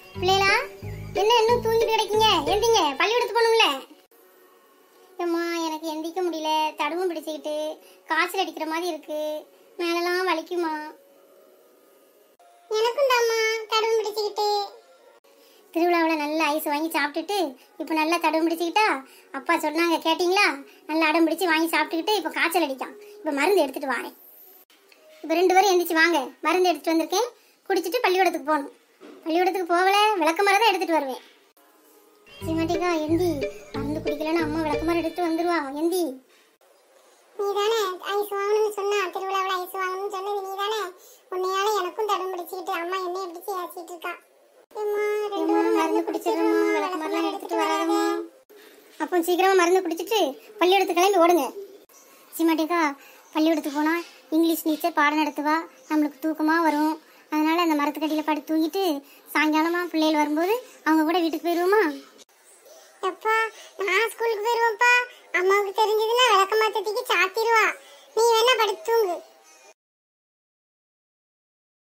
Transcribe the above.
பிள்ளைகளா என்ன இன்னும் தூங்கிட்டு கிடைக்கீங்க எந்திங்க பள்ளிக்கூடத்துக்கு போகணும்ல அம்மா எனக்கு எந்திக்க முடியல தடுவும் பிடிச்சிக்கிட்டு காய்ச்சல் அடிக்கிற மாதிரி இருக்கு மேலெல்லாம் வலிக்குமா எனக்கும் தாம்மா தடுவும் பிடிச்சிக்கிட்டு திருவிழாவில் நல்ல ஐஸ் வாங்கி சாப்பிட்டுட்டு இப்போ நல்லா தடுவும் பிடிச்சிக்கிட்டா அப்பா சொன்னாங்க கேட்டிங்களா நல்லா அடம் பிடிச்சி வாங்கி சாப்பிட்டுக்கிட்டு இப்போ காய்ச்சல் அடிக்கான் இப்போ மருந்து எடுத்துட்டு வாரேன் இப்போ ரெண்டு பேரும் எந்திரிச்சு வாங்க மருந்து எடுத்துட்டு வந்திருக்கேன் குடிச்சிட்டு பள்ளிக்கூடத்துக்கு போகணும் பள்ளிக்கூடத்துக்கு போகல விளக்கமரம் தான் எடுத்துட்டு வருவேன் சிமாட்டிக்கா எந்தி மருந்து குடிக்கலன்னு அம்மா விளக்கமரம் எடுத்துட்டு வந்துருவா எந்தி நீதானே ஐஸ் வாங்கணும்னு சொன்னா திருவிழாவில் ஐஸ் வாங்கணும்னு சொன்னது நீதானே உன்னையால எனக்கும் தடம் பிடிச்சிக்கிட்டு அம்மா என்னைய பிடிச்சி ஏசிட்டு இருக்கா அம்மா ரெண்டு அம்மா, பேரும் மருந்து குடிச்சிடுறோமா விளக்கமரம் எடுத்துட்டு வராதம்மா அப்போ சீக்கிரமா மருந்து குடிச்சிட்டு பள்ளிக்கூடத்துக்கு கிளம்பி ஓடுங்க சிமாட்டிக்கா பள்ளிக்கூடத்துக்கு போனா இங்கிலீஷ் டீச்சர் பாடம் நடத்துவா நம்மளுக்கு தூக்கமா வரும் அதனால அந்த மரத்துக்கடியில படுத்து தூங்கிட்டு சாயங்காலமா பிள்ளைகள் வரும்போது அவங்க கூட வீட்டுக்கு போயிடுவோமா எப்பா நான் ஸ்கூலுக்கு போயிருவேன்ப்பா அம்மாவுக்கு தெரிஞ்சதுன்னா விளக்க மாத்தத்துக்கு சாத்திடுவா